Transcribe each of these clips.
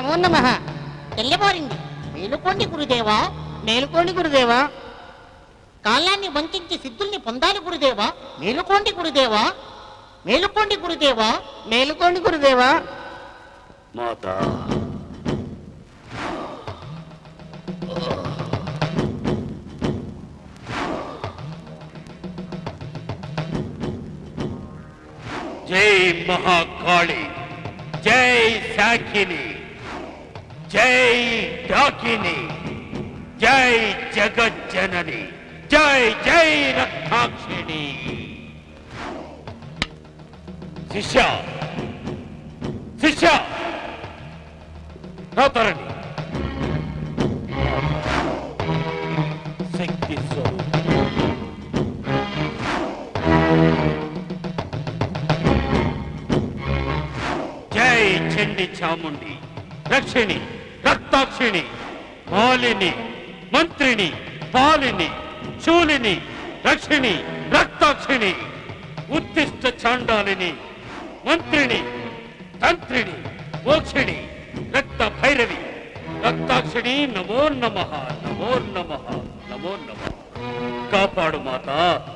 నమో నమ తెల్లబోరింది మేలుకోండి గురుదేవా మేలుకోండి గురుదేవా కాలాన్ని వంచించి సిద్ధుల్ని పొందాలి గురుదేవా మేలుకోండి గురుదేవా మేలుకోండి గురుదేవా మేలుకోండి గురుదేవా మాత జై మహాకాళి జై శాఖిని జై డాకిని జై జగజ్జనని జై జై రత్నాక్షిణి శిష్య శిష్య రాతరండి శక్తి స్వరూపం జై చండి చాముండి రక్షిణి రక్తాక్షిణి మాలిని మంత్రిని పాలిని శూలిని రక్షిణి రక్తాక్షిణి ఉత్తిష్ట చాండాలిని మంత్రిని తంత్రిని మోక్షిణి రక్త భైరవి రక్తాక్షిణి నమో నమ నమో నమ నమో నమ కాపాడు మాత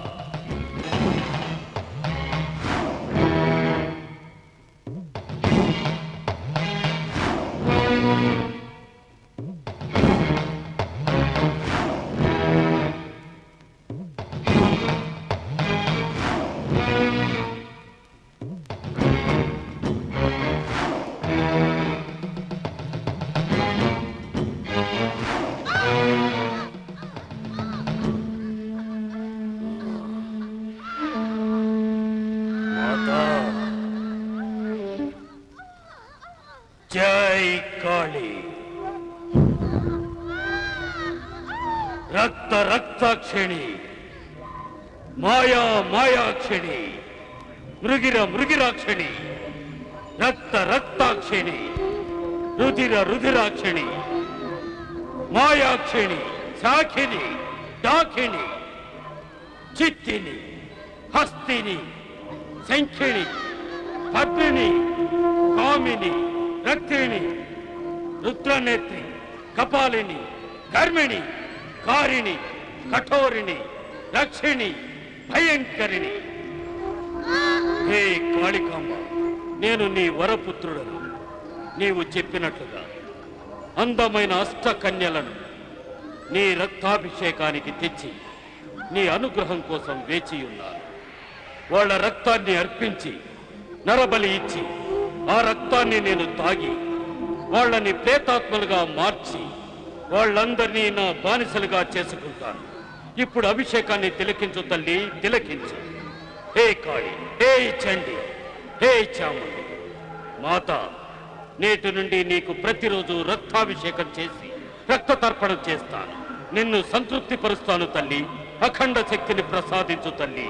మాతా జై కాళీ రక్త రక్తాక్షిణి మాయా మాయాక్షిణి మృగిర మృగిరాక్షిణి రక్త రక్తాక్షిణి రుధిర రుధిరాక్షిణి మాయాక్షిణి శాఖిని డాకిని చిత్తిని హస్తిని శంఖిణి పద్మిని కామిని రక్తిని రుద్రనేత్రి కపాలిని కర్మిణి కారిణి కఠోరిణి రక్షిణి భయంకరిణి హే కాళికాంబ నేను నీ వరపుత్రుడను నీవు చెప్పినట్లుగా అందమైన అష్టకన్యలను నీ రక్తాభిషేకానికి తెచ్చి నీ అనుగ్రహం కోసం వేచి ఉన్నారు వాళ్ళ రక్తాన్ని అర్పించి నరబలి ఇచ్చి ఆ రక్తాన్ని నేను తాగి వాళ్ళని ప్రేతాత్మలుగా మార్చి వాళ్ళందరినీ నా బానిసలుగా చేసుకుంటాను ఇప్పుడు అభిషేకాన్ని తిలకించు తల్లి తిలకించు హే కాళి హే చండి హే చాముండి మాత నేటి నుండి నీకు ప్రతిరోజు రక్తాభిషేకం చేసి రక్త తర్పణం చేస్తాను నిన్ను సంతృప్తి పరుస్తాను తల్లి అఖండ శక్తిని ప్రసాదించు తల్లి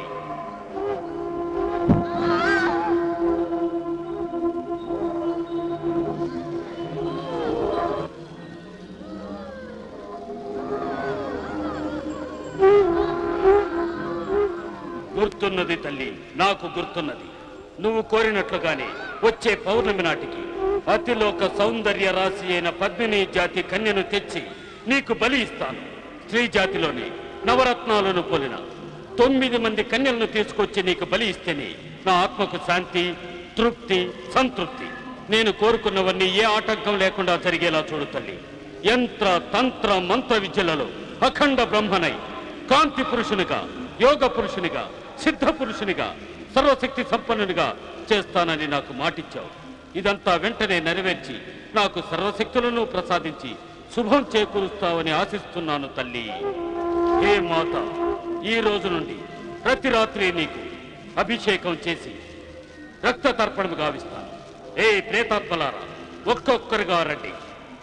గుర్తున్నది తల్లి నాకు గుర్తున్నది నువ్వు కోరినట్లుగానే వచ్చే పౌర్ణమి నాటికి అతిలోక సౌందర్య రాశి అయిన పద్మిని జాతి కన్యను తెచ్చి నీకు బలి ఇస్తాను స్త్రీ జాతిలోని నవరత్నాలను పోలిన తొమ్మిది మంది కన్యలను తీసుకొచ్చి నీకు బలి ఇస్తేనే నా ఆత్మకు శాంతి తృప్తి సంతృప్తి నేను కోరుకున్నవన్నీ ఏ ఆటంకం లేకుండా జరిగేలా చూడు తల్లి యంత్ర తంత్ర మంత్ర విద్యలలో అఖండ బ్రహ్మనై కాంతి పురుషునిగా యోగ పురుషునిగా సిద్ధ పురుషునిగా సర్వశక్తి సంపన్నునిగా చేస్తానని నాకు మాటిచ్చావు ఇదంతా వెంటనే నెరవేర్చి నాకు సర్వశక్తులను ప్రసాదించి శుభం చేకూరుస్తావని ఆశిస్తున్నాను తల్లి హే మాత ఈ రోజు నుండి ప్రతి రాత్రి నీకు అభిషేకం చేసి రక్త తర్పణము గావిస్తాను ఏ ప్రేతాత్మలారా ఒక్కొక్కరుగా రండి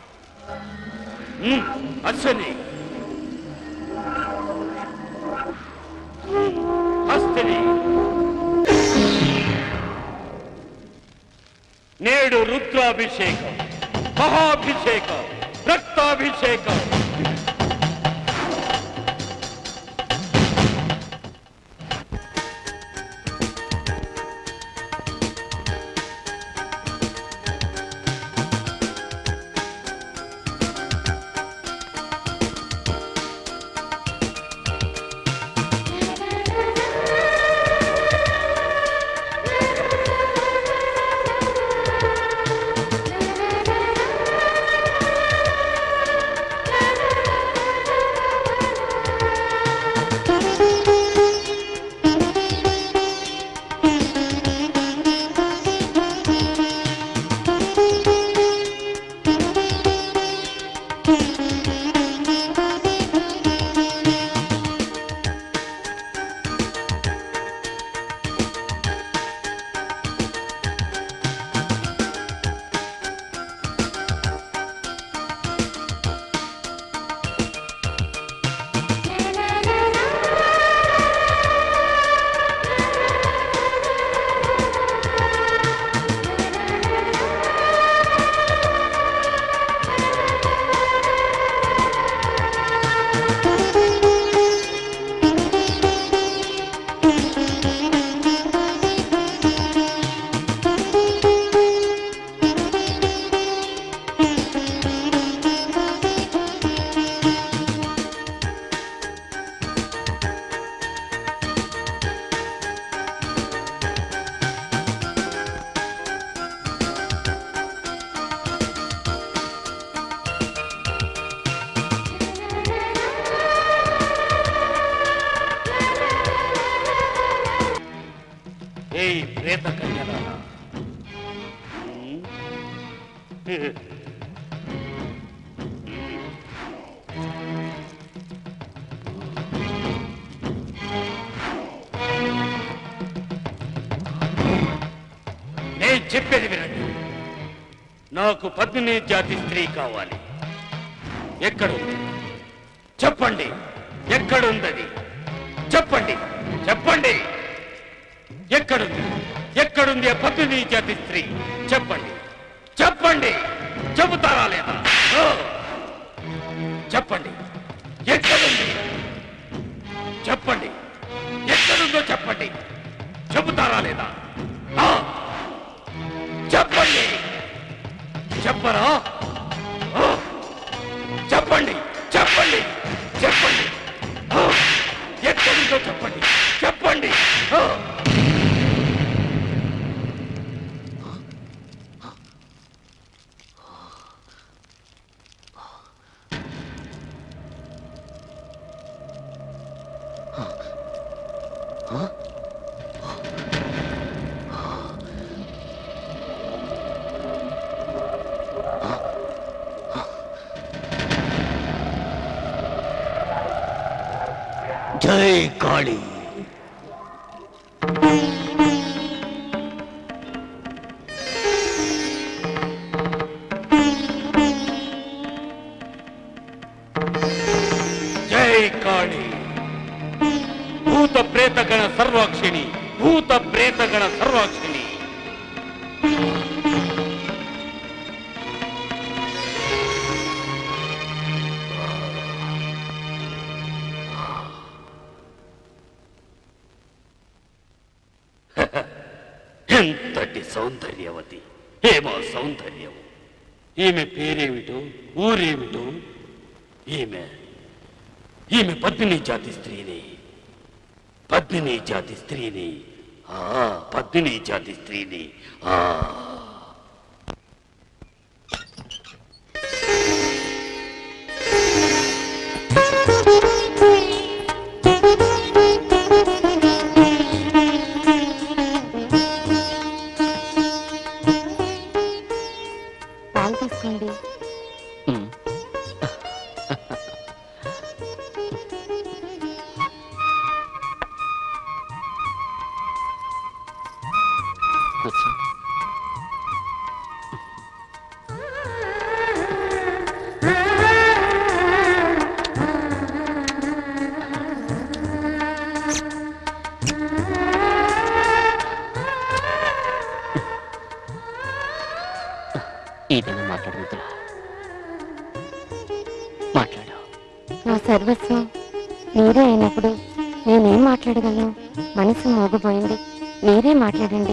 ఉమ్, అశ్వని ఉమ్, హస్తిని నేడు రుద్రాభిషేకం మహాభిషేకం రక్తాభిషేకం జై ప్రేత కన్యలారా ఉమ్. నేను చెప్పేది వినండి నాకు పద్మిని జాతి స్త్రీ కావాలి ఎక్కడుంది చెప్పండి ఎక్కడుందది చెప్పండి చెప్పండి ఎక్కడుంది ఎక్కడుంది ఆ పద్మిని జాతి స్త్రీ చెప్పండి చెప్పండి చెబుతారా లేదా ఓ! చెప్పండి ఎక్కడుంది చెప్పండి ఎక్కడుందో చెప్పండి చెబుతారా లేదా ఆ! చెప్పండి చెప్పరా ఓ! చెప్పండి చెప్పండి చెప్పండి ఓ! ఎక్కడుందో చెప్పండి చెప్పండి ఓ! జై కాళీ జై కాళీ భూత ప్రేతగణ సర్వాక్షిణి భూత ప్రేతగణ సర్వాక్షిణి ఎంతటి సౌందర్యవతి ఏమో సౌందర్యం ఈమె పేరేమిటో ఊరేమిటో ఈమె ఈమె పద్మిని జాతి స్త్రీని పద్మిని జాతి స్త్రీని ఆ పద్మిని జాతి స్త్రీని ఆ పాలు తీసుకోండి ఏదైనా మాట్లాడు మిత్రులా మాట్లాడు నా సర్వస్వం మీరే అయినప్పుడు నేనేం మాట్లాడగలను మనసు మోగపోయింది మీరే మాట్లాడండి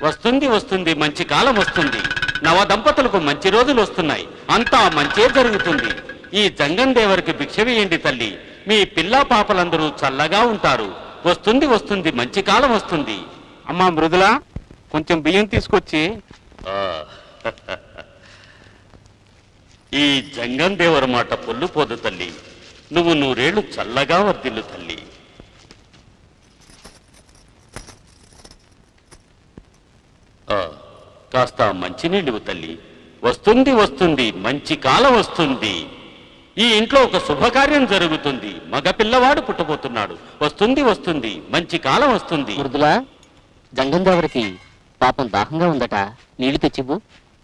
వస్తుంది వస్తుంది మంచి కాలం వస్తుంది నవ దంపతులకు మంచి రోజులు వస్తున్నాయి అంతా మంచే జరుగుతుంది ఈ జంగం దేవరికి భిక్ష వేయండి తల్లి మీ పిల్ల పాపలందరూ చల్లగా ఉంటారు వస్తుంది వస్తుంది మంచి కాలం వస్తుంది అమ్మా మృదుల కొంచెం బియ్యం తీసుకొచ్చి ఆ, ఈ జంగం దేవర మాట పొల్లు పోదు తల్లి నువ్వు నూరేళ్లు చల్లగా వర్దిల్లు తల్లి ఆ, కాస్త మంచినీళ్ళు తల్లి వస్తుంది వస్తుంది మంచి కాలం వస్తుంది ఈ ఇంట్లో ఒక శుభకార్యం జరుగుతుంది మగ పిల్లవాడు పుట్టబోతున్నాడు వస్తుంది వస్తుంది మంచి కాలం వస్తుంది మృదుల జంగం దేవరికి పాపం దాహంగా ఉందట నీళ్లు తెచ్చివ్వు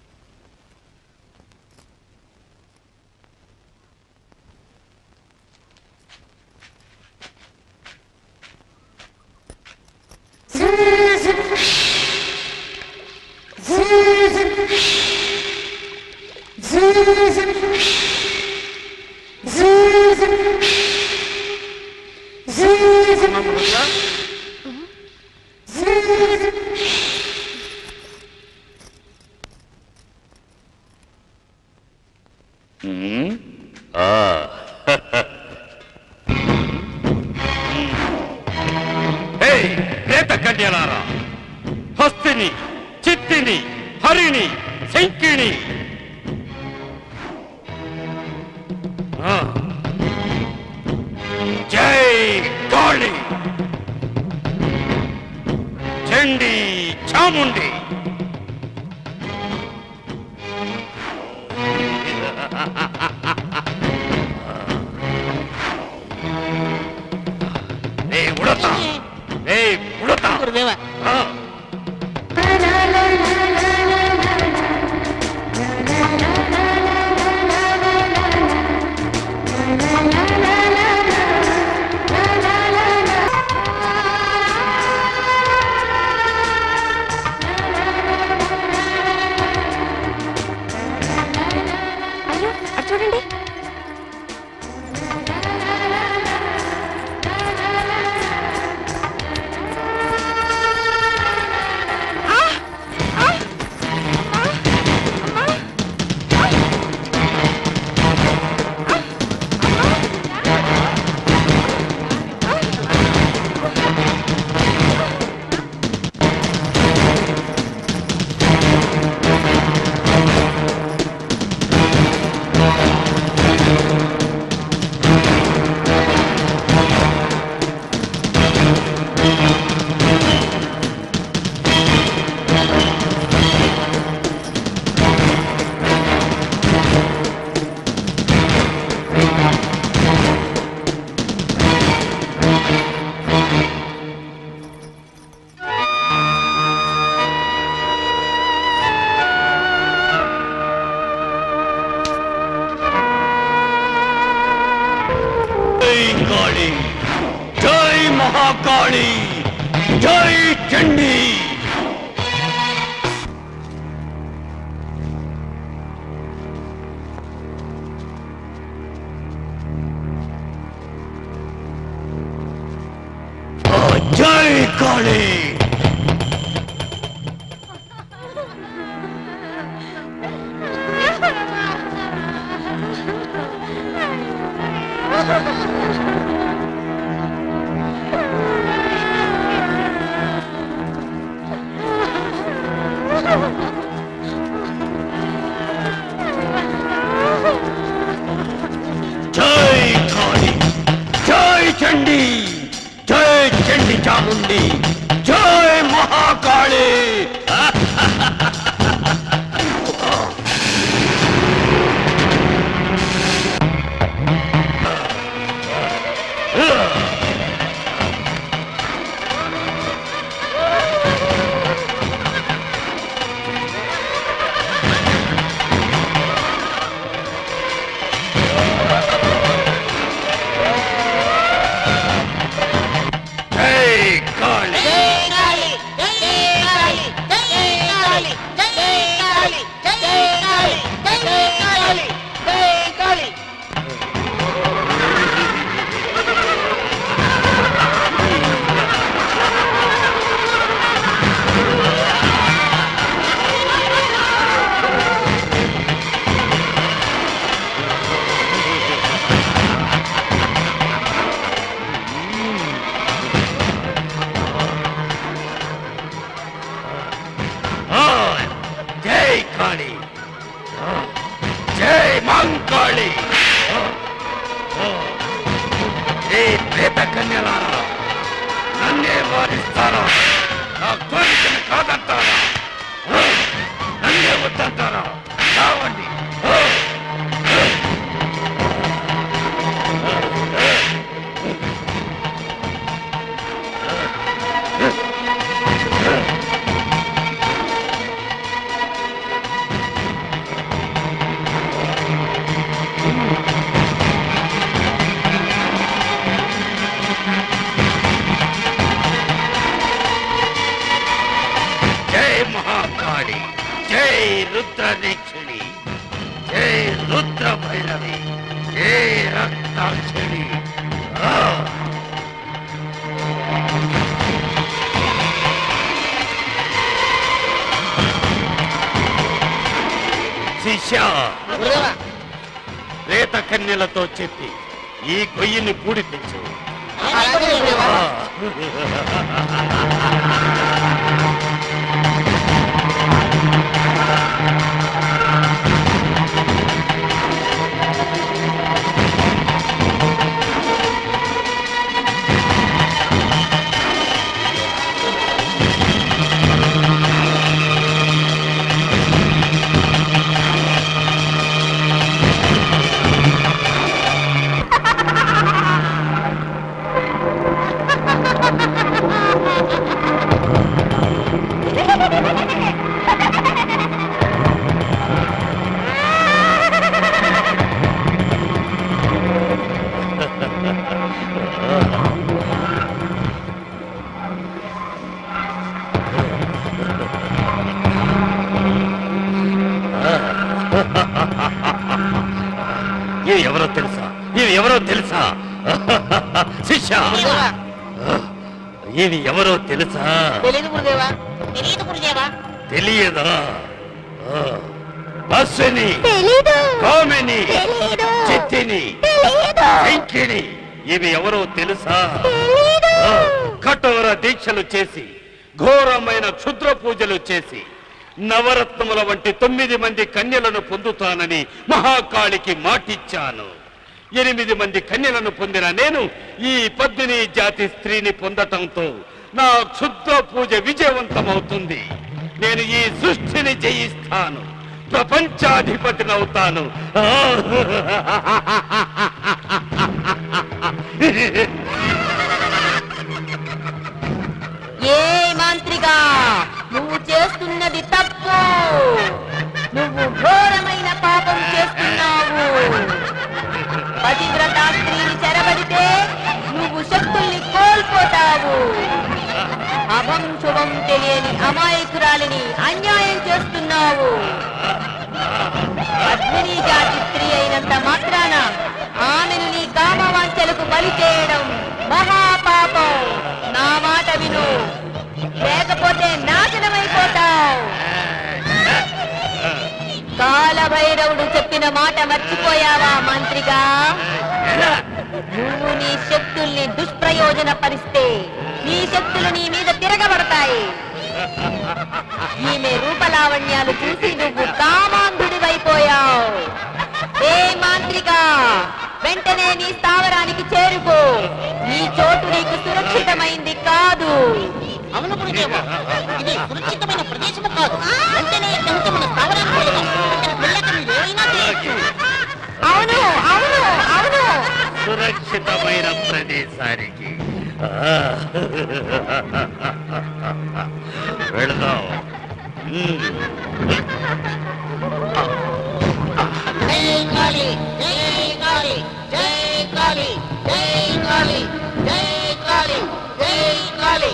ఉమ్, ఆ. ఏయ్, ప్రేత కన్యలారా హస్తిని చిత్తిని హరిణి శంకిణి ఆ. జై కాళి చండి చాముండి ఏ ఉడతా ఏ ఉడతా గురుదేవ ఆ. అయ్యో అటు చూడండి జై కాళి జై మహాకాళి జై చండీ జై కాళి జై కాళి జై చండీ జై చండి చాముండి జై మహాకాళి జై కాళి జై కాళి జై కాళి జై రుద్రదీక్షిణి జై రుద్ర భైరవి జై రక్తాక్షిణి ఆ! శిష్య గురుదేవా రేత కన్యలతో చెప్పి ఈ గొయ్యిని పూడిపించు అలాగే గురుదేవా ఆ! ఇవి ఎవరో తెలుసా ఇవి ఎవరో తెలుసా శిష్య గురుదేవా ఇవి ఎవరో తెలుసా తెలియదు గురుదేవా తెలియదు గురుదేవా తెలియదా ఆ. అశ్విని తెలీదు కామిని తెలీదు చిత్తిని తెలీదు వెంకిని ఇవి ఎవరో తెలుసా తెలీదు ఆ. కఠోర దీక్షలు చేసి ఘోరమైన క్షుద్ర పూజలు చేసి నవరత్నముల వంటి తొమ్మిది మంది కన్యలను పొందుతానని మహాకాళికి మాటిచ్చాను ఎనిమిది మంది కన్యలను పొందిన నేను ఈ పద్మిని జాతి స్త్రీని పొందటంతో నా క్షుద్ర పూజ విజయవంతమవుతుంది నేను ఈ సృష్టిని జయిస్తాను ప్రపంచాధిపతినవుతాను ఏ మాంత్రిగా నువ్వు చేస్తున్నది తప్పు నువ్వు ఘోరమైన పాపం చేస్తున్నావు పతివ్రత స్త్రీని చెరబడితే నువ్వు శక్తుల్ని కోల్పోతావు అభం శుభం తెలియని అమాయకురాలిని అన్యాయం చేస్తున్నావు పద్మిని జాతి స్త్రీ అయినంత మాత్రాన ఆమెను నీ కామవాంఛలకు బలి చేయడం మహాపాపం నా మాట విను లేకపోతే నాశనమైపోతావు కాలభైరవుడు చెప్పిన మాట మర్చిపోయావా మంత్రిగా నువ్వు నీ శక్తుల్ని దుష్ప్రయోజన పరిస్తే నీ శక్తులు నీ మీద తిరగబడతాయి ఈమె రూపలావణ్యాలు చూసి నువ్వు కామాంధుడివైపోయావు ఏ మాంత్రిక వెంటనే నీ స్థావరానికి చేరుకో నీ చోటు నీకు సురక్షితమైంది కాదు అవును గురుదేవా ఇది సురక్షితమైన ప్రదేశము కాదు వెంటనే ఇక్కడి నుంచి మన స్థావరానికి వెళదాం ఇక్కడికి వెళ్ళాక మీరు ఏమైనా చేయొచ్చు అవును అవును అవును సురక్షితమైన ప్రదేశానికి ఆ. వెళదాం ఉమ్. జై కాళీ జై కాళీ జై కాళీ జై కాళీ జై కాళీ జై కాళీ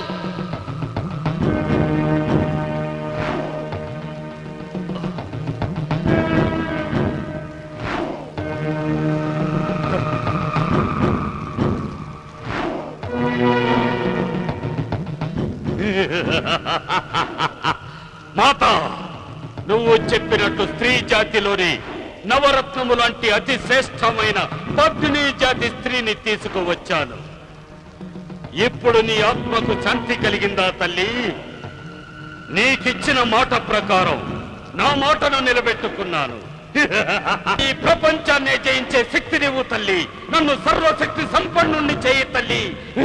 మాత నువ్వు చెప్పినట్టు స్త్రీ జాతిలోని నవరత్నము లాంటి అతి శ్రేష్టమైన పద్మిని జాతి స్త్రీని తీసుకువచ్చాను ఇప్పుడు నీ ఆత్మకు శాంతి కలిగిందా తల్లి నీకిచ్చిన మాట ప్రకారం నా మాటను నిలబెట్టుకున్నాను ఈ ప్రపంచాన్ని జయించే శక్తి నీవు తల్లి నన్ను సర్వశక్తి సంపన్నుణ్ణి చేయి తల్లి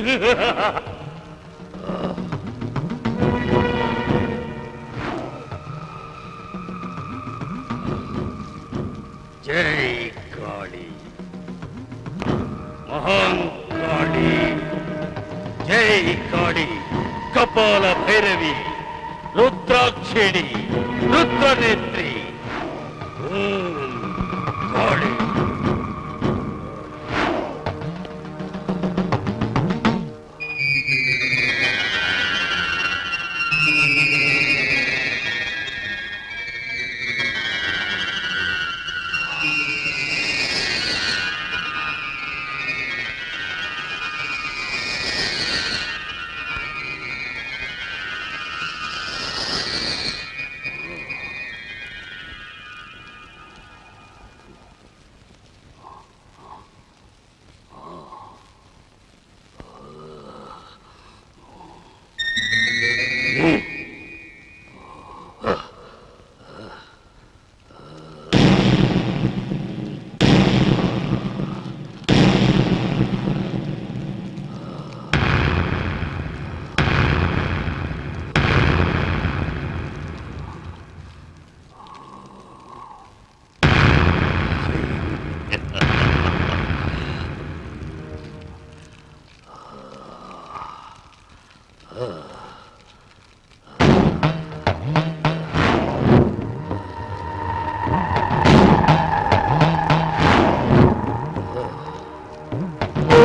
జై కాళీ మహాన్ కాళీ జై కాళీ కపాల భైరవి రుద్రాక్షిణి రుద్రనేత్రి ఓం కాళీ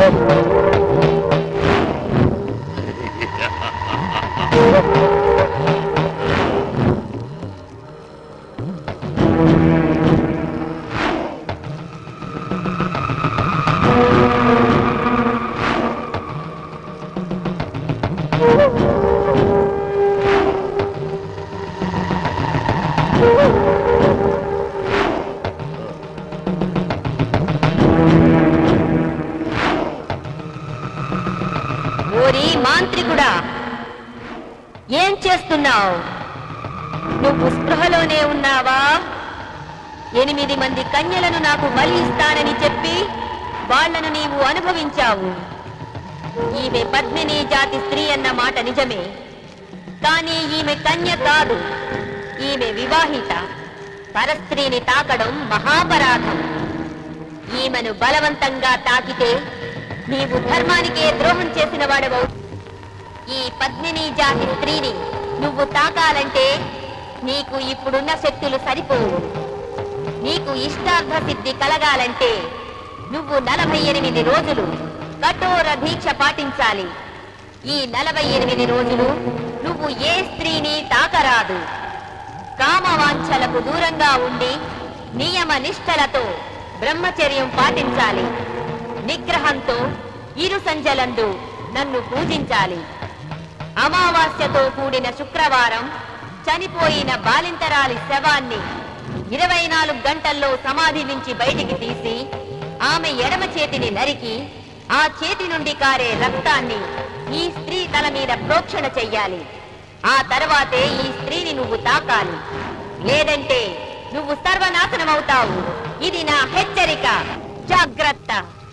ఓరి మాంత్రికుడా ఏం చేస్తున్నావు నువ్వు స్పృహలోనే ఉన్నావా ఎనిమిది మంది కన్యలను నాకు బలి ఇస్తానని చెప్పి వాళ్లను నీవు అనుభవించావు ఈమె పద్మిని జాతి స్త్రీ అన్న మాట నిజమే కానీ ఈమె కన్య కాదు ఈమె వివాహిత పరస్త్రీని తాకడం మహాపరాధం ఈమెను బలవంతంగా తాకితే నీవు ధర్మానికే ద్రోహం చేసిన వాడవవు ఈ పద్మిని జాతి స్త్రీని నువ్వు తాకాలంటే నీకు ఇప్పుడున్న శక్తులు సరిపోవు నీకు ఇష్టార్థ సిద్ధి కలగాలంటే నువ్వు నలభై ఎనిమిది రోజులు కఠోర దీక్ష పాటించాలి ఈ నలభై ఎనిమిది రోజులు నువ్వు ఏ స్త్రీని తాకరాదు కామవాంఛలకు దూరంగా ఉండి నియమ నిష్టలతో బ్రహ్మచర్యం పాటించాలి నిగ్రహంతో ఇరు సంజలందు నన్ను పూజించాలి అమావాస్యతో కూడిన శుక్రవారం చనిపోయిన బాలింతరాలి శవాన్ని ఇరవై నాలుగు గంటల్లో సమాధి నుంచి బయటికి తీసి ఆమె ఎడమ చేతిని నరికి ఆ చేతి నుండి కారే రక్తాన్ని ఈ స్త్రీ తల మీద ప్రోక్షణ చెయ్యాలి ఆ తర్వాతే ఈ స్త్రీని నువ్వు తాకాలి లేదంటే నువ్వు సర్వనాశనమవుతావు ఇది నా హెచ్చరిక జాగ్రత్త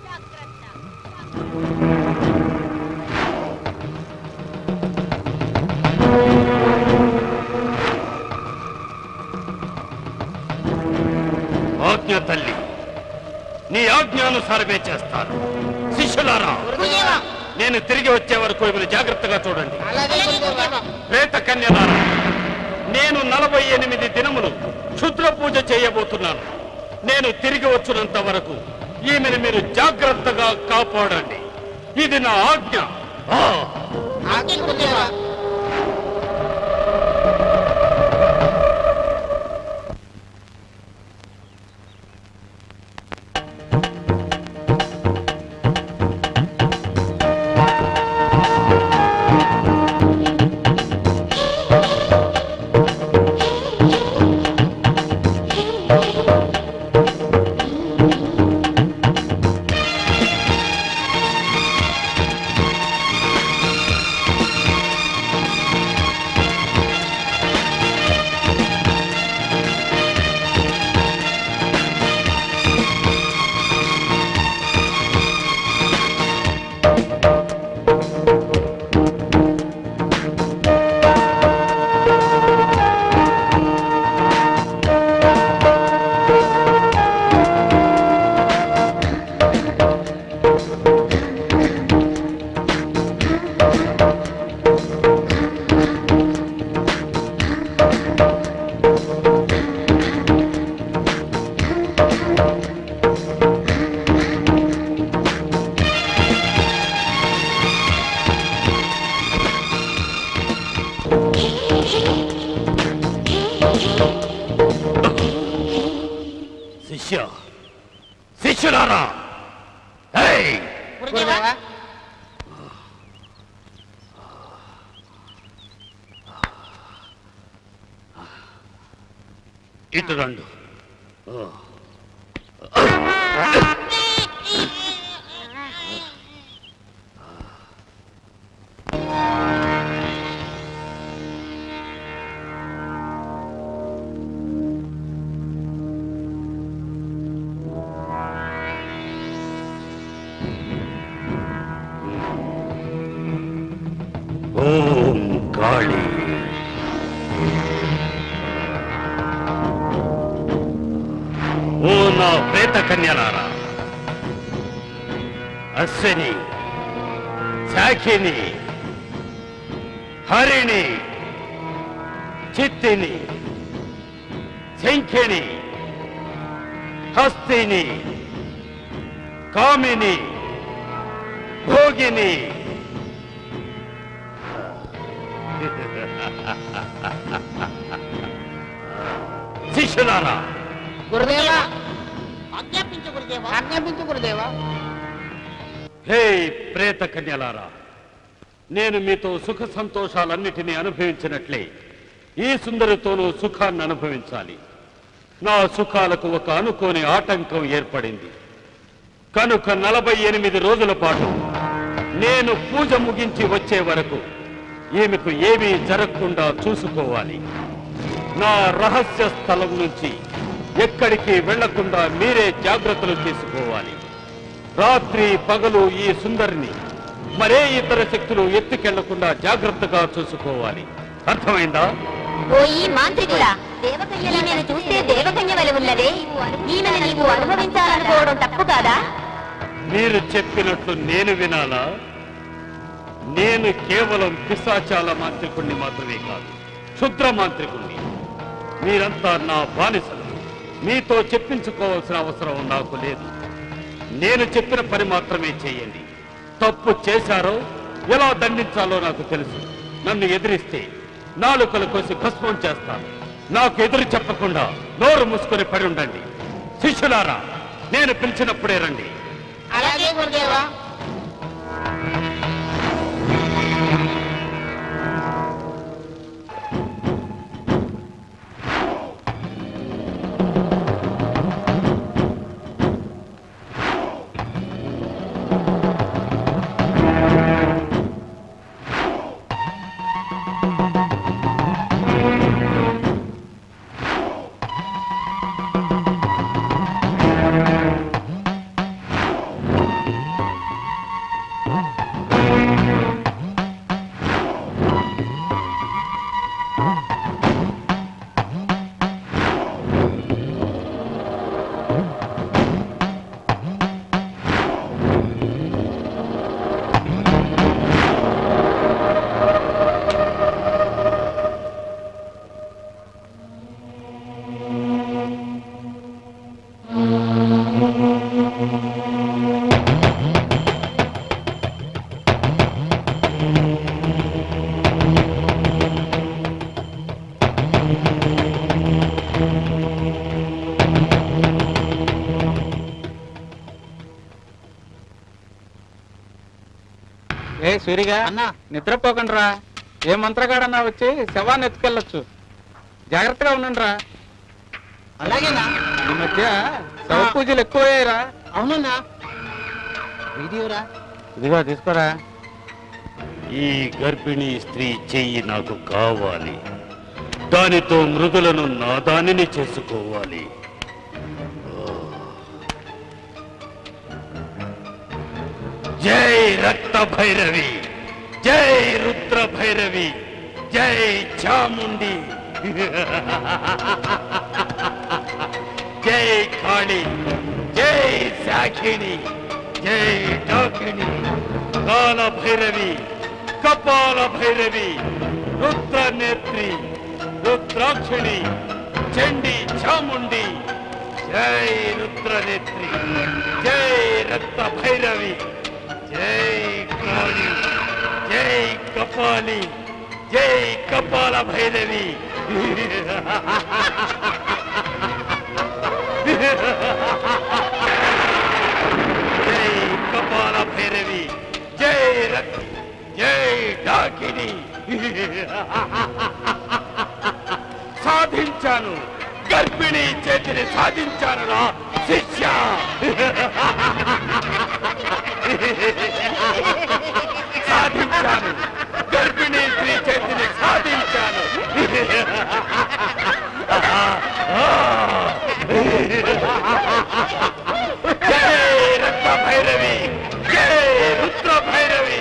ఆజ్ఞ తల్లి నీ ఆజ్ఞానుసారమే చేస్తాను శిష్యులారా గురుదేవా నేను తిరిగి వచ్చే వరకు మిమ్మల్ని జాగ్రత్తగా చూడండి అలాగే గురుదేవా ప్రేత కన్యలారా నేను నలభై ఎనిమిది దినములు క్షుద్ర పూజ చేయబోతున్నాను నేను తిరిగి వచ్చినంత వరకు ఈమెను మీరు జాగ్రత్తగా కాపాడండి ఇది నా ఆజ్ఞ ఆ! ఆజ్ఞ గురుదేవా శిష్య శిష్యులారా ఏయ్! గురుదేవా ఇటు రండు ఓం కాళీ ఓ నా ప్రేత కన్యలారా అశ్విని శాఖిని హరిణి చిత్తిని శంఖిని హస్తిని కామిని భోగిని శిష్యులారా గురుదేవా ఆజ్ఞాపించు గురుదేవా ఆజ్ఞాపించు గురుదేవా హే ప్రేత కన్యలారా నేను మీతో సుఖ సంతోషాలన్నిటినీ అనుభవించినట్లే ఈ సుందరితోనూ సుఖాన్ని అనుభవించాలి నా సుఖాలకు ఒక అనుకోని ఆటంకం ఏర్పడింది కనుక నలభై ఎనిమిది రోజుల పాటు నేను పూజ ముగించి వచ్చే వరకు ఈమెకు ఏమీ జరగకుండా చూసుకోవాలి నా రహస్య స్థలం నుంచి ఎక్కడికి వెళ్లకుండా మీరే జాగ్రత్తలు తీసుకోవాలి రాత్రి పగలు ఈ సుందరిని మరే ఇతర శక్తులు ఎత్తుకెళ్లకుండా జాగ్రత్తగా చూసుకోవాలి అర్థమైందా పోయి మాంత్రికుడా ఈమెను చూస్తే దేవకన్య వలె ఉన్నదే ఈమెను నీవు అనుభవించాలనుకోవడం తప్పు కాదా మీరు చెప్పినట్లు నేను వినాలా నేను కేవలం పిశాచాల మాంత్రికుణ్ణి మాత్రమే కాదు క్షుద్ర మాంత్రికుణ్ణి మీరంతా నా బానిసలు మీతో చెప్పించుకోవాల్సిన అవసరం నాకు లేదు నేను చెప్పిన పని మాత్రమే చేయండి తప్పు చేశారో ఎలా దండించాలో నాకు తెలుసు నన్ను ఎదిరిస్తే నాలుకలు కోసి భస్మం చేస్తాను నాకు ఎదురు చెప్పకుండా నోరు మూసుకొని పడి ఉండండి శిష్యులారా నేను పిలిచినప్పుడే రండి అలాగే గురుదేవా ఏ సూరిగా అన్నా. నిద్రపోకండి రా ఏ మంత్రగాడన్నా వచ్చి శవాన్ని ఎత్తుకెళ్ళొచ్చు జాగ్రత్తగా ఉండండి అలాగేనా ఈ మధ్య శవ పూజలు ఎక్కువయ్యారా అవునన్నా వీడియోరా ఇదిగో తీసుకోరా ఈ గర్భిణీ స్త్రీ చెయ్యి నాకు కావాలి దానితో మృదులను నా దానిని చేసుకోవాలి జై రక్త భైరవి జై రుద్ర భైరవి జై చాముండి జై కాళి జై సాఖిణి జై డాకిణి కాల భైరవి కపాల భైరవి రుద్ర నేత్రి రుద్రాక్షిణి చండి చాముండి జై రుద్ర నేత్రి జై రక్త భైరవి జై కాళి జై కపాలి జై కపాల భైరవి జై కపాల భైరవి జై రక్ జై డాకిని సాధించాను గర్భిణీ చేతిని సాధించాను రా శిష్య సాధించాను గర్భిణీ స్త్రీ చేతిని సాధించాను జై రక్త భైరవి జై రుద్ర భైరవి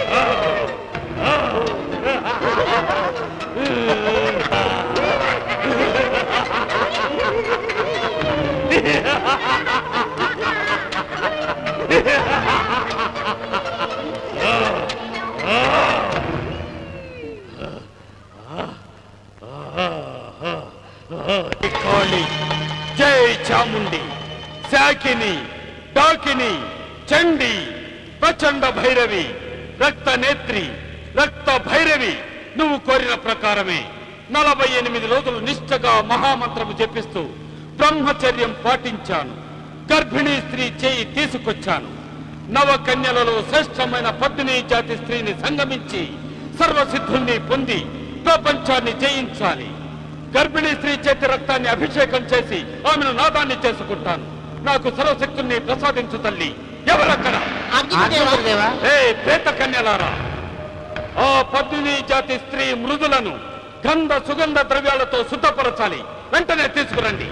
కాళి జై చాముండి శాకిని డాకిని చండి ప్రచండ భైరవి రక్త నేత్రి రక్త భైరవి నువ్వు కోరిన ప్రకారమే నలభై ఎనిమిది రోజులు నిష్ఠగా మహామంత్రము చెప్పిస్తూ బ్రహ్మచర్యం పాటించాను గర్భిణీ స్త్రీ చేయి తీసుకొచ్చాను నవకన్యలలో శ్రేష్టమైన పద్మిని జాతి స్త్రీని సంగమించి సర్వసిద్ధుల్ని పొంది ప్రపంచాన్ని జయించాలి గర్భిణీ స్త్రీ చేతి రక్తాన్ని అభిషేకం చేసి ఆమెను నాదాన్ని చేసుకుంటాను నాకు సర్వశక్తుల్ని ప్రసాదించు తల్లి ఎవరక్కడ గురుదేవా ఏ ప్రేత కన్యలారా ఆ పద్మిని జాతి స్త్రీ మృదులను గంధ సుగంధ ద్రవ్యాలతో శుద్ధపరచాలి వెంటనే తీసుకురండి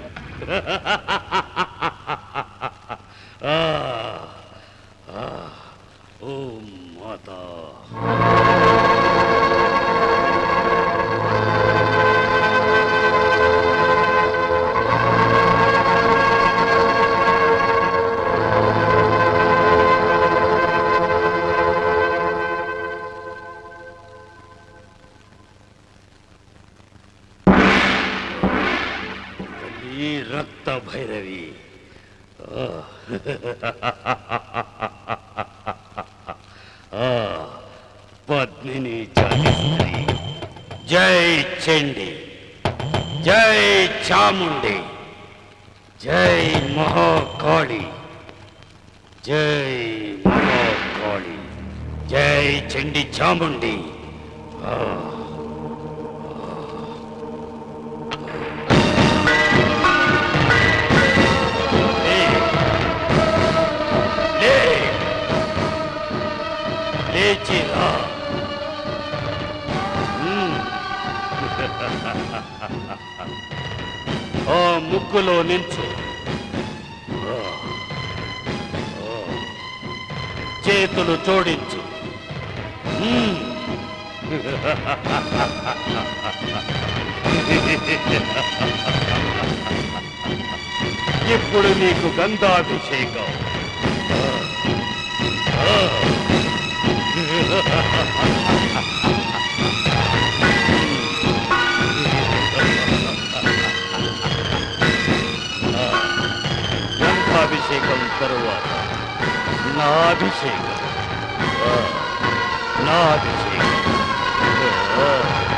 ఆ, ఆ, ఓం మాతా ఈ రక్త భైరవి ఆ. ఆ, పద్మిని జాతి స్త్రీ జై చండి జై చాముండి జై మహాకాళి జై మహాకాళి జై చండి చాముండి ఆ లే. లే. లేచి రా. మ్మ్. ఆ ముక్కులో నించు ఆ. ఆ. చేతులు జోడించు మ్మ్. ఇప్పుడు నీకు గంధాభిషేకం గంధాభిషేకం తరువాత నా అభిషేకం ఆ, నా అభిషేకం ఆ,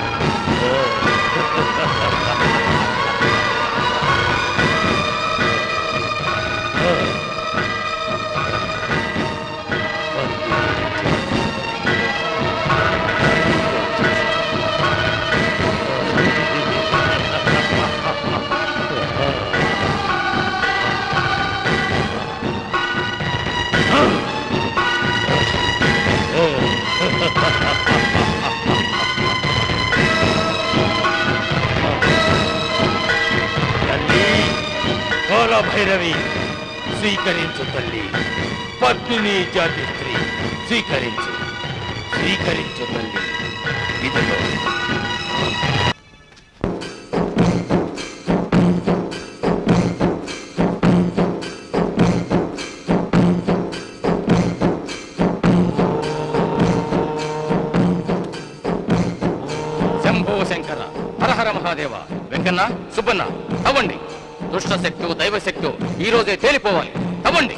తల్లి కోల భైరవి స్వీకరించు తల్లి పద్మిని జాతి స్త్రీ స్వీకరించు స్వీకరించు తల్లి ఇదిగో శంభో శంకర హర హర మహాదేవ వెంకన్న సుబ్బన్న తవ్వండి దుష్ట శక్తు దైవ శక్తు ఈ రోజే తేలిపోవాలి తవ్వండి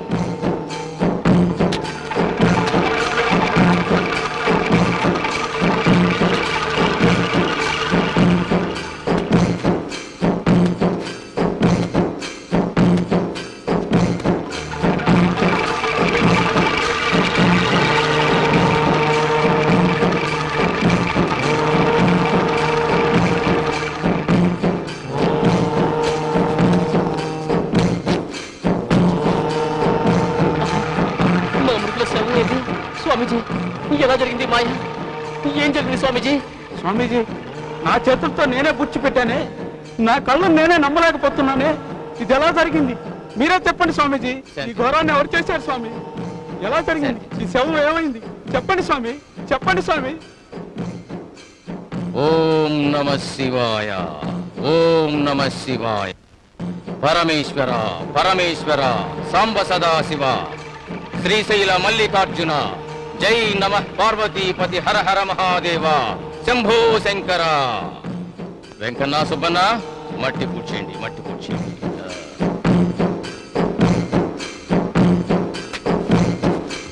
మా మృతుల శవం ఏది స్వామీజీ ఎలా జరిగింది మాయ ఏం జరిగింది స్వామీజీ స్వామీజీ నా చేతులతో నేనే బుచ్చి పెట్టానే నా కళ్ళు నేనే నమ్మలేకపోతున్నానే ఇది ఎలా జరిగింది మీరే చెప్పండి స్వామీజీ ఈ ఘోరాన్ని ఎవరు చేశారు స్వామి ఎలా జరిగింది ఈ శవం ఏమైంది చెప్పండి స్వామి చెప్పండి స్వామి ఓం నమ శివాయ ఓం నమ శివాయ పరమేశ్వర పరమేశ్వర సాంబ సదా శివ శ్రీశైల మల్లికార్జున జై నమ పార్వతీపతి హర హర మహాదేవ శంభో శంకర వెంకన్న సుబ్బన్న మట్టి పూడ్చేయండి మట్టి పూడ్చేయండి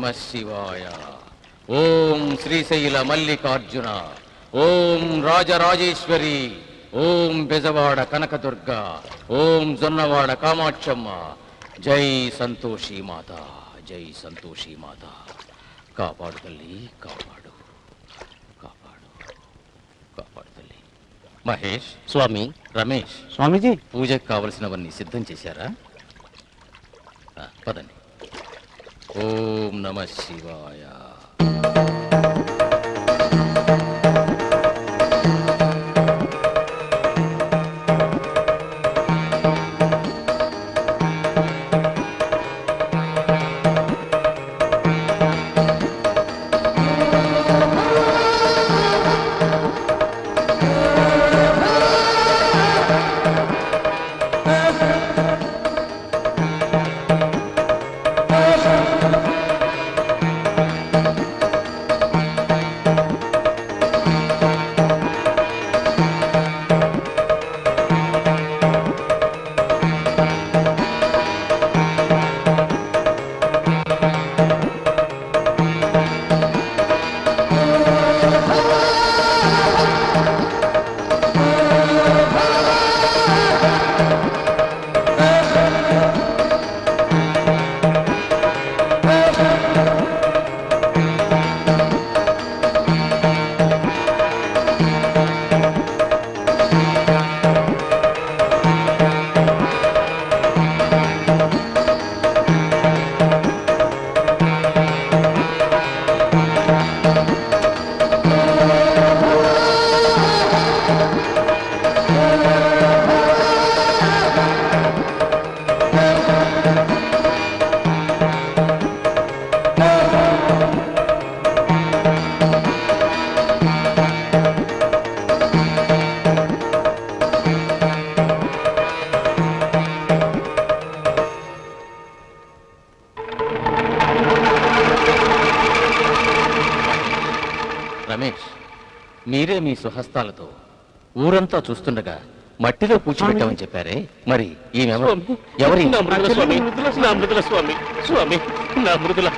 శివాయ ఓం శ్రీశైల మల్లికార్జున ఓం రాజరాజేశ్వరి ఓం బెజవాడ కనకదుర్గ ఓం జొన్నవాడ కామాక్షమ్మ జై సంతోషి మాత జై సంతోషి మాత కాపాడు తల్లి కాపాడు కాపాడు కాపాడు తల్లి మహేష్ స్వామి రమేష్ స్వామీజీ పూజకు కావలసినవన్నీ సిద్ధం చేశారా ఆ, పదండి ఓం నమ శివాయ రమేష్ మీరే మీ సుహస్తాలతో ఊరంతా చూస్తుండగా మట్టిలో పూడ్చిపెట్టామని చెప్పారే మరి ఈమెవరు ఎవరి నా మృదుల స్వామి నా మృదుల స్వామి స్వామి నా మృదుల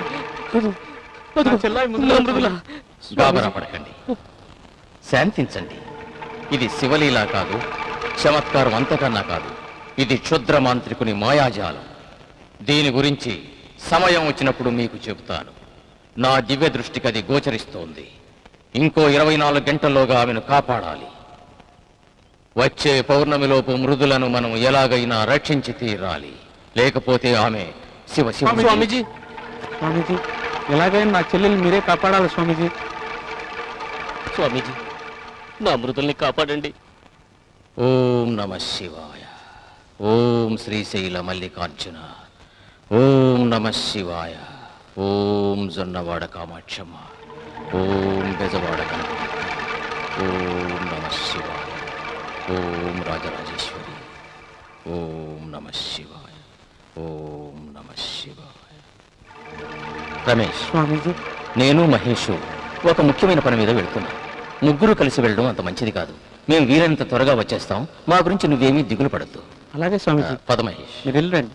నా చెల్లాయి ముందు నా మృదుల గాబరా పడకండి శాంతించండి ఇది శివలీల కాదు చమత్కారం అంతకన్నా కాదు ఇది క్షుద్ర మాంత్రికుని మాయాజాలం దీని గురించి సమయం వచ్చినప్పుడు మీకు చెబుతాను నా దివ్య దృష్టికి అది గోచరిస్తోంది ఇంకో ఇరవై నాలుగు గంటల్లోగా ఆమెను కాపాడాలి వచ్చే పౌర్ణమిలోపు మృదులను మనం ఎలాగైనా రక్షించి తీరాలి లేకపోతే ఆమె శివ శివ స్వామీజీ స్వామీజీ ఎలాగైనా నా చెల్లెల్ని మీరే కాపాడాలి స్వామీజీ స్వామీజీ నా మృదుల్ని కాపాడండి ఓం నమ శివాయ ఓం శ్రీశైల మల్లికార్జున ఓం నమ శివాయ ఓం జొన్నవాడ కామాక్షమ్మ ఓం బెజవాడ కనక ఓం నమ శివాయ ఓం రాజరాజేశ్వరి ఓం నమ శివాయ ఓం నమ శివాయ రమేష్ స్వామీజీ నేను మహేష్ ఒక ముఖ్యమైన పని మీద వెళ్తున్నా ముగ్గురు కలిసి వెళ్ళడం అంత మంచిది కాదు మేము వీలైనంత త్వరగా వచ్చేస్తాం మా గురించి నువ్వేమీ దిగులు పడద్దు అలాగే స్వామీజీ పద మహేష్ మీరు వెళ్ళండి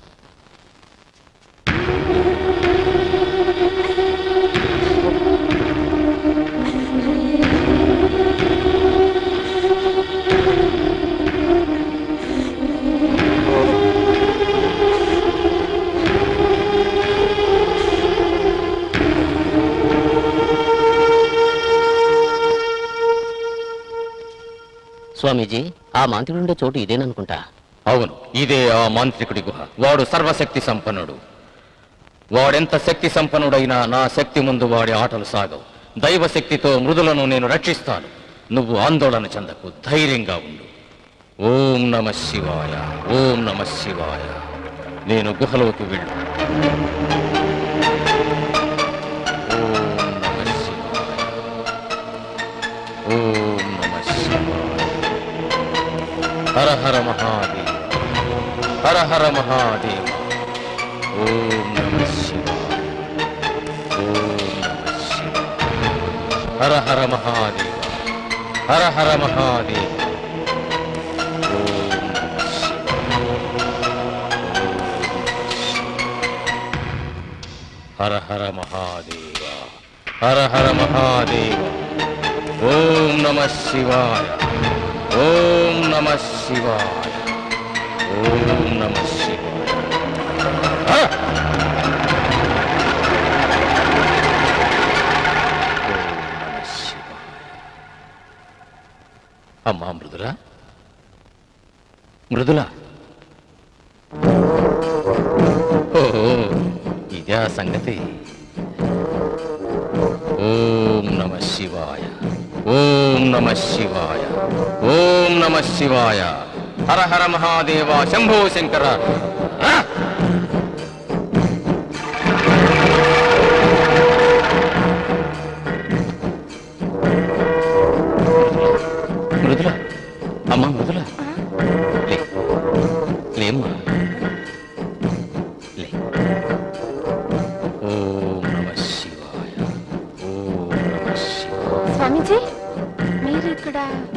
స్వామీజీ ఆ మాంత్రికుడుండే చోటు ఇదేననుకుంటా అవును ఇదే ఆ మాంత్రికుడి గుహ వాడు సర్వశక్తి సంపన్నుడు వాడెంత శక్తి సంపన్నుడైనా నా శక్తి ముందు వాడి ఆటలు సాగవు దైవ శక్తితో మృదులను నేను రక్షిస్తాను నువ్వు ఆందోళన చెందకు ధైర్యంగా ఉండు ఓం నమ శివాయ ఓం నమ శివాయ నేను గుహలోకి వెళ్ళు ఓం నమ శివాయ ఓం నమ శివాయ హర హర మహాదేవ హర హర మహాదేవ ఓం నమ శివాయ ఓం నమ శివాయ హర హర మహాదేవ హర హర మహాదేవ ఓం నమ శివాయ హర హర మహాదేవ హర హర మహాదేవ ఓం నమ శివాయ ఓం నమ శివాయ ఓం నమ శివాయ ఆ! ఓం నమ శివాయ అమ్మా మృదుల మృదుల ఓహో ఇదే ఆ సంగతి ఓం నమ శివాయ ఓం నమ శివాయ ఓం నమ శివాయ హర హర మహాదేవ శంభో శంకర ఆ! మృదుల అమ్మా మృదుల లే లేమ్మా లే ఓం నమ శివాయ ఓం నమ శివాయ స్వామీజీ మీరు ఇక్కడ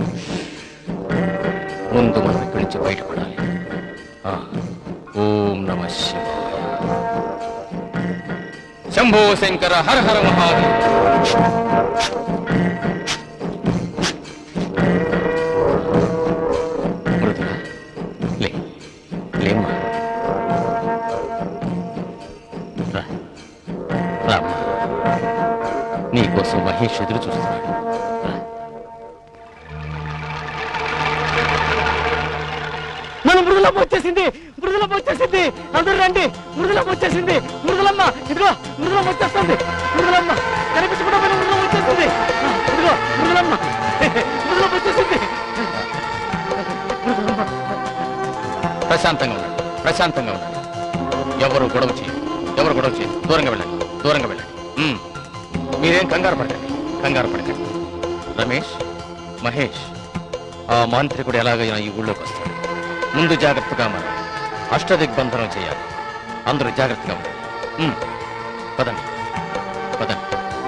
ముందు మనం ఇక్కడి నుంచి బయటపడాలి ఆ, ఓం నమ శివాయ శంభో శంకర హర హర మహాదేవ మృదుల లే లేమ్మా రా రామ్మా నీకోసం మహేష్ ఎదురు చూస్తున్నాడు రా మన మృదులమ్మ వచ్చేసింది మృదులమ్మ వచ్చేసింది అందరూ రండి మృదులమ్మ వచ్చేసింది మృదులమ్మ ఇదిగో మృదులమ్మ వచ్చేస్తుంది మృదులమ్మ కనిపించకుండా పోయిన మృదులమ్మ వచ్చేసింది ఆ, ఇదిగో మృదులమ్మ మృదులమ్మ వచ్చేసింది ప్రశాంతంగా ఉండండి ప్రశాంతంగా ఉండండి ఎవరు గొడవ చేయరు ఎవరు గొడవ చేయరు దూరంగా వెళ్ళండి దూరంగా వెళ్ళండి ఉమ్. మీరేం కంగారు పడకండి కంగారు పడకండి రమేష్ మహేష్ ఆ మాంత్రికుడు ఎలాగైనా ఈ ఊళ్ళోకి వస్తాడు ముందు జాగ్రత్తగా మనం అష్టదిగ్బంధనం చేయాలి అందరూ జాగ్రత్తగా ఉండండి ఉమ్. పదండి పదండి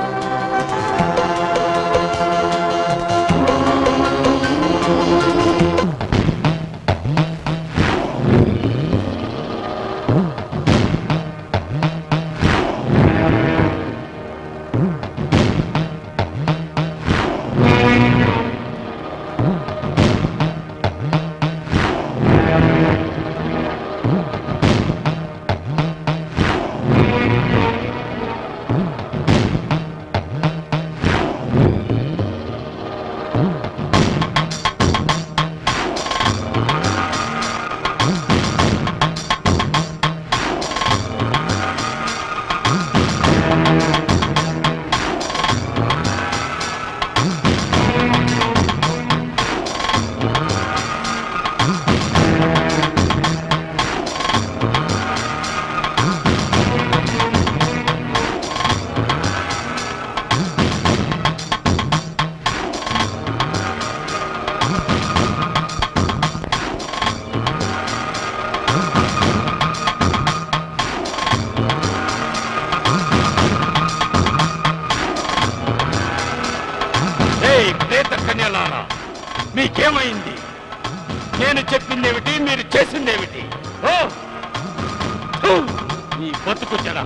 ఏయ్ ప్రేత కన్యలారా మీకేమైంది నేను చెప్పిందేమిటి మీరు చేసిందేమిటి ఓ థు, ఈ బతుకు జడ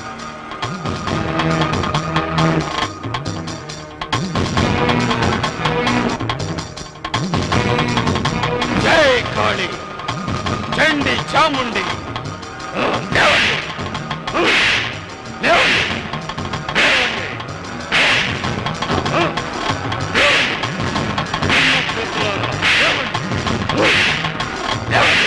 జై కాళి చండి చాముండి ఓ, లేవండి ఓ, లేవండి లేవండి ఓ, లేవండి. చిన్న చేతులారా, లేవండి. ఓ, లేవండి.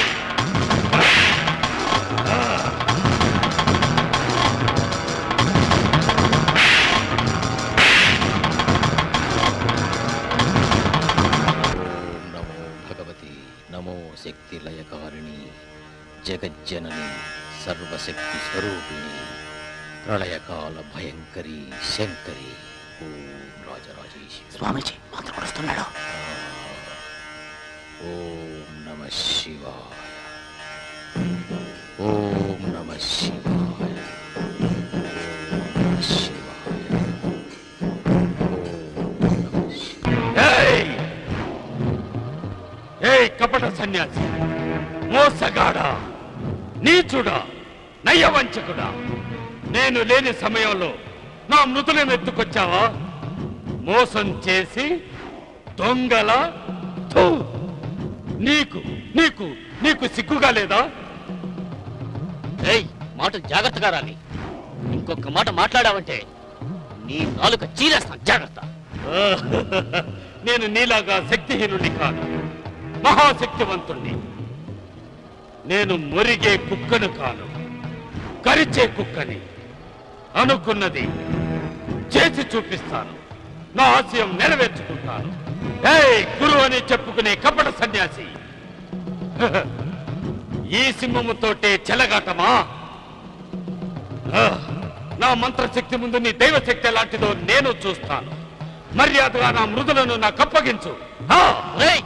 ఓం నమో భగవతి నమో శక్తి లయకారిణి జగజ్జనని సర్వశక్తి స్వరూపిణి ప్రళయకాల భయంకరి శంకరి ఓం రాజరాజేశ్వరి స్వామీజీ మంత్రం వస్తున్నాడు ఓం నమ శివాయ ఓం నమ శివాయ ఓం నమ శివాయ ఓం నమ శివాయ ఏయ్! ఏయ్ కపట సన్యాసి మోసగాడా నీచుడా నయ్యవంచకుడా నేను లేని సమయంలో నా మృతులను ఎత్తుకొచ్చావా మోసం చేసి దొంగల థూ! నీకు నీకు నీకు సిగ్గుగా లేదా ఏయ్ మాట జాగ్రత్తగా రాని ఇంకొక మాట మాట్లాడావంటే నీ నాలుక చీరేస్తాను జాగ్రత్త నేను నీలాగా శక్తిహీనుడి కాదు మహాశక్తివంతుణ్ణి నేను మురిగే కుక్కను కాను కరిచే కుక్కని అనుకున్నది చేసి చూపిస్తాను నా ఆశయం నెరవేర్చుకుంటాను ఏయ్ గురు అని చెప్పుకునే కపట సన్యాసి ఈ సింహముతోటే చెలగాటమా ఆ, నా మంత్రశక్తి ముందు నీ దైవశక్తి ఎలాంటిదో నేను చూస్తాను మర్యాదగా నా మృదులను నాకు అప్పగించు ఆ, రేయ్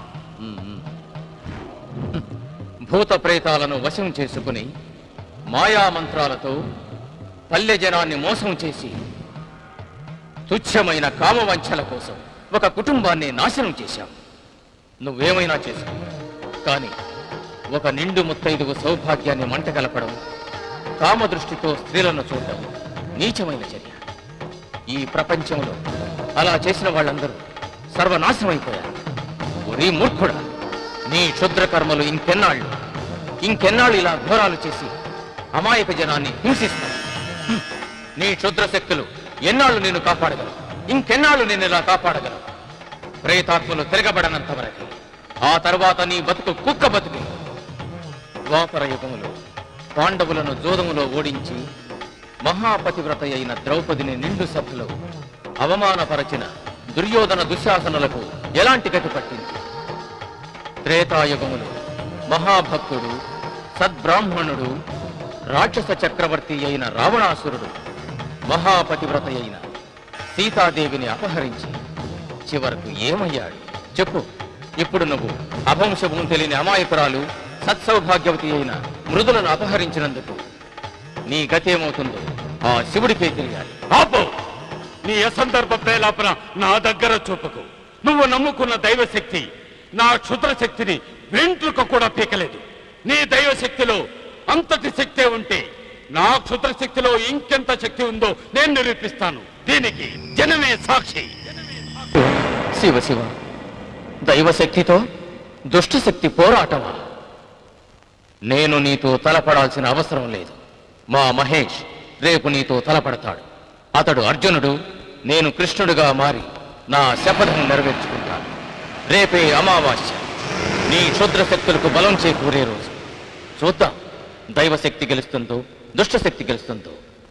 భూత ప్రేతాలను వశం చేసుకుని మాయా మంత్రాలతో పల్లె జనాన్ని మోసం చేసి తుచ్చమైన కామవంచల కోసం ఒక కుటుంబాన్ని నాశనం చేశావు నువ్వేమైనా చేసుకో కానీ ఒక నిండు ముత్తైదుగు సౌభాగ్యాన్ని మంటగలపడం కామదృష్టితో స్త్రీలను చూడడం నీచమైన చర్య ఈ ప్రపంచంలో అలా చేసిన వాళ్ళందరూ సర్వనాశనమైపోయారు ఒరీ మూర్ఖుడా నీ క్షుద్ర కర్మలు ఇంకెన్నాళ్ళు ఇంకెన్నాళ్ళు ఇలా ఘోరాలు చేసి అమాయక జనాన్ని హింసిస్తావు హ్మ్. నీ క్షుద్ర శక్తులు ఎన్నాళ్ళు నేను కాపాడగలవు ఇంకెన్నాళ్ళు నేను ఇలా కాపాడగలవు ప్రేతాత్మలు తిరగబడనంత వరకు ఆ తర్వాత నీ బతుకు కుక్క బతుకు ద్వాపర యుగములో పాండవులను జోదములో ఓడించి మహాపతివ్రత అయిన ద్రౌపదిని నిండు సభలో అవమానపరచిన దుర్యోధన దుశ్శాసనులకు ఎలాంటి గతి పట్టింది త్రేతాయుగములో మహాభక్తుడు సద్బ్రాహ్మణుడు రాక్షస చక్రవర్తి అయిన రావణాసురుడు మహాపతివ్రత అయిన సీతాదేవిని అపహరించి చివరకు ఏమయ్యాడు చెప్పు ఇప్పుడు నువ్వు అభంశము తెలియని అమాయకురాలు సత్సౌభాగ్యవతి అయిన మృదులను అపహరించినందుకు నీ గతేమవుతుందో ఆ శివుడికే తెలియాలి ఆపు నీ అసందర్భ ప్రేలాపన నా దగ్గర చూపకు నువ్వు నమ్ముకున్న దైవశక్తి నా క్షుద్ర శక్తిని వెంట్రుక కూడా పీకలేదు నీ దైవశక్తిలో అంతటి శక్తే ఉంటే నా క్షుద్ర శక్తిలో ఇంకెంత శక్తి ఉందో నేను నిరూపిస్తాను దీనికి జనమే సాక్షి శివ శివ దైవశక్తితో దుష్టశక్తి పోరాటమా నేను నీతో తలపడాల్సిన అవసరం లేదు మా మహేష్ రేపు నీతో తలపడతాడు అతడు అర్జునుడు నేను కృష్ణుడిగా మారి నా శపథం నెరవేర్చుకుంటాను రేపే అమావాస్య నీ క్షుద్ర శక్తులకు బలం చేకూరే రోజు చూద్దాం దైవశక్తి గెలుస్తుందో దుష్టశక్తి గెలుస్తుందో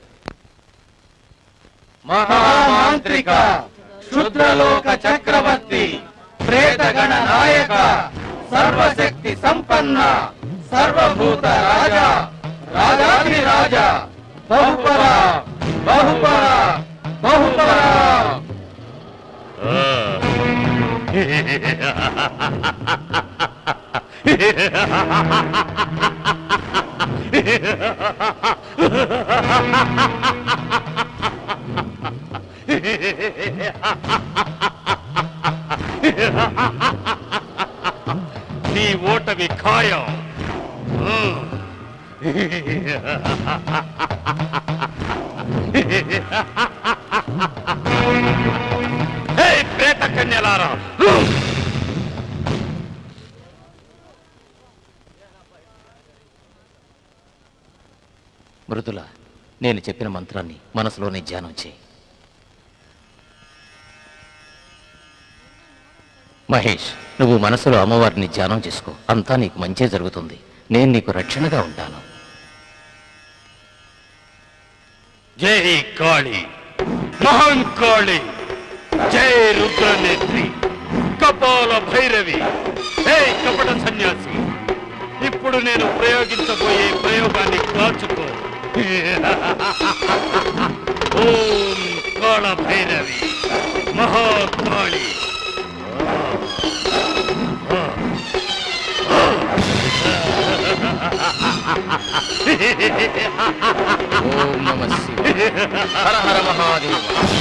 మహామాంత్రిక క్షుద్రలోక చక్రవర్తి ప్రేతగణ నాయక సర్వశక్తి సంపన్న సర్వభూత రాజా రాజాది రాజా బహుపర బహుపర బహుపర నీ ఓటమి ఖాయం హే ప్రేత కన్యలారా మృదుల నేను చెప్పిన మంత్రాన్ని మనసులోనే ధ్యానం చేయి మహేష్ నువ్వు మనసులో అమ్మవారిని ధ్యానం చేసుకో అంతా నీకు మంచే జరుగుతుంది నేను నీకు రక్షణగా ఉంటాను జై కాళి మహాన్ కాళి జై రుద్రనేత్రి కపాల భైరవి హే కపట సన్యాసి ఇప్పుడు నేను ప్రయోగించబోయే ప్రయోగాన్ని కాచుకో ఓం కాళ భైరవి మహాకాళి ఓం నమ శివాయ. హర హర మహాదేవ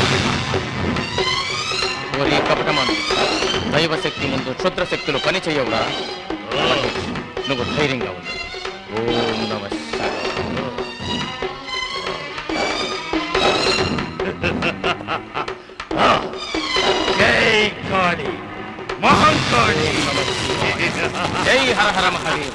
ఓరి కపటమంది దైవశక్తి ముందు క్షుద్రశక్తులు పని చేయవురా మహేష్, నువ్వు ధైర్యంగా ఉండు ఓం నమ శివాయ. కాళి మహంకాళి జై హర హర మహాదేవ్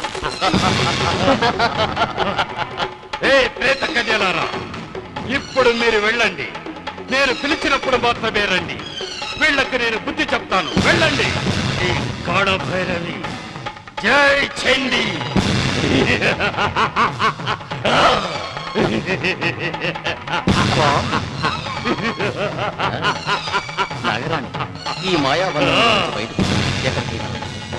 ఏ ప్రేత కన్యలారా ఇప్పుడు మీరు వెళ్ళండి నేను పిలిచినప్పుడు మాత్రమే రండి వీళ్ళకి నేను బుద్ధి చెప్తాను వెళ్ళండి ఈ కాడ భైరవి జై చండి నాగరాణి ఈ మాయావనం బయటకు ఎక్కడికి వెళ్ళదు.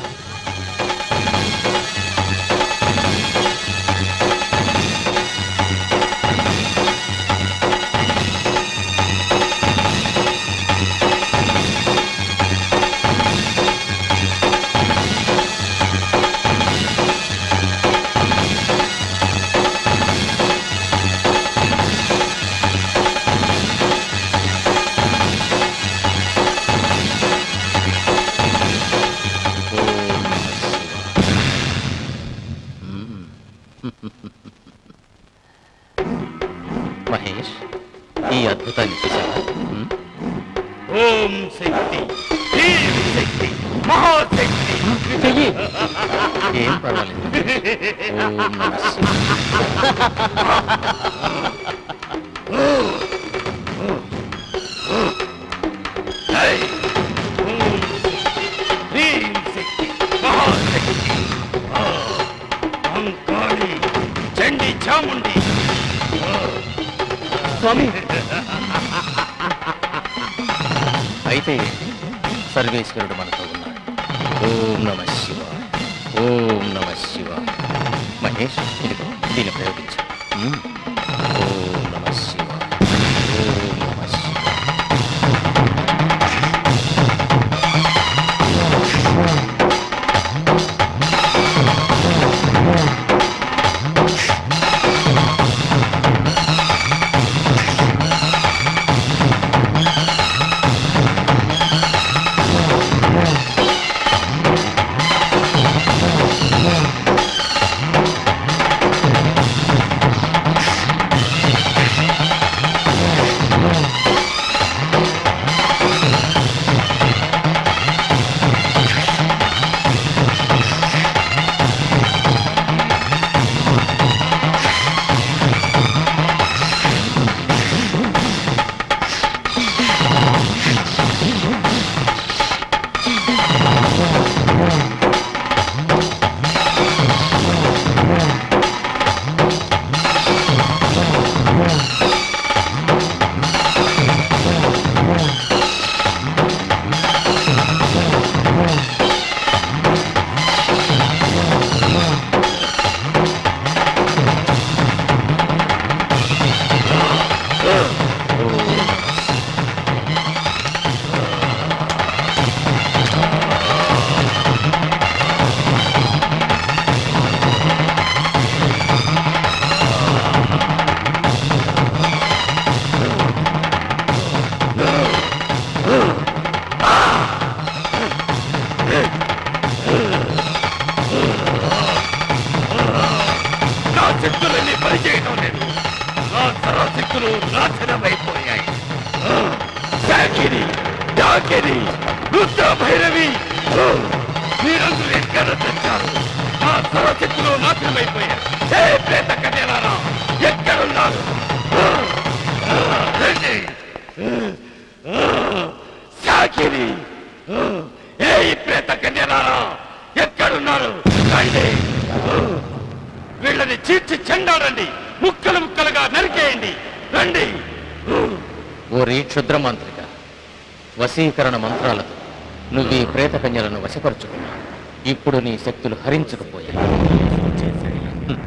మహేష్ ఈ అద్భుతాన్ని చూసావా ఉమ్, ఓం శక్తి హ్రీం శక్తి మహాశక్తి చెయ్యి ఏం పర్వాలేదు ఓం నమః శివాయ. జై ఓం శక్తి హ్రీం శక్తి మహాశక్తి ఆ, మహంకాళి చండి చాముండి స్వామి అయితే సర్వేశ్వరుడు మనతో ఉన్నాడు ఓం నమ శివాయ ఓం నమ శివాయ మహేష్ ఇదిగో దీన్ని ప్రయోగించు ఉమ్. ఓం నమ శివాయ ఓం నమ శివాయ నా శక్తులన్నీ పనిచేయడం లేదు నా సర్వశక్తులు నాశనమైపోయాయి ఆ, శాకిని డాకిని రుద్ర భైరవి ఆ, మీరందరూ ఎక్కడ తెచ్చారు నా సర్వశక్తులు నాశనమైపోయాయి ఏ ప్రేత కన్యలారా ఎక్కడున్నారు ఆ, ఆ, రండి ఆ, శాకిని ఆ, ఏ ప్రేత కన్యలారా ఎక్కడున్నారు రండి ఆ, వీళ్ళని చీల్చి చెండాడండి ముక్కలు ముక్కలుగా నరికేయండి రండి ఓరి క్షుద్ర మాంత్రిక వశీకరణ మంత్రాలతో నువ్వు ఈ ప్రేత కన్యలను వశపరుచుకున్నావు ఇప్పుడు నీ శక్తులు హరించుకుపోయాయి హ్మ్.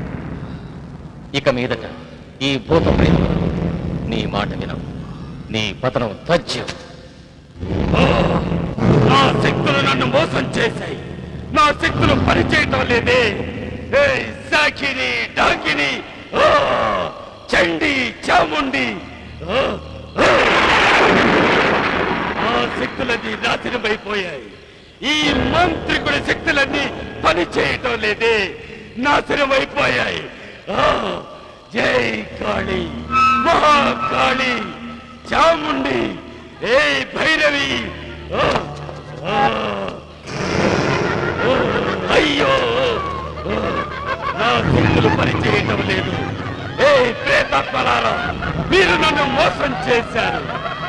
ఇక మీదట ఈ భూత ప్రేతలు నీ మాట వినవు నీ పతనం తథ్యం నా శక్తులు నన్ను మోసం చేశాయి నా శక్తులు పనిచేయటం లేదే ఏయ్, సాకిని డాకిని ఓ, చండి చాముండి ఓ, ఓ. ఆ శక్తులన్నీ నాశనమైపోయాయి ఈ మంత్రికుడి శక్తులన్నీ పనిచేయటం లేదే నాశనమైపోయాయి ఆ, జై కాళి మహాకాళి చాముండి ఏ భైరవి అయ్యో నా శక్తులు పనిచేయటం లేదు ఏ ప్రేతాత్మలారా మీరు నన్ను మోసం చేశారు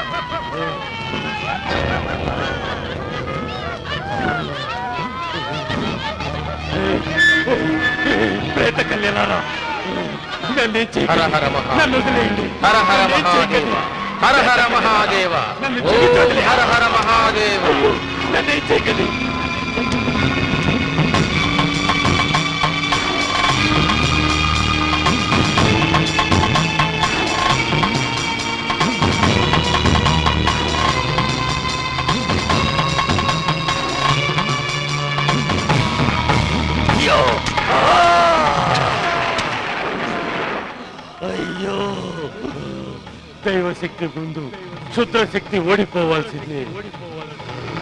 ప్రేత కళ్యాణారా నన్ను హర హర మహా నన్ను వదిలేయండి హర హర నన్ను మహాదేవ చేయకండి. హర హర మహాదేవ నన్ను ఓం జీవితంలో- హర హర మహాదేవ నన్ను ఏం చేయకండి అయ్యో ఆ! అయ్యో దైవశక్తి ముందు క్షుద్ర శక్తి ఓడిపోవాల్సిందే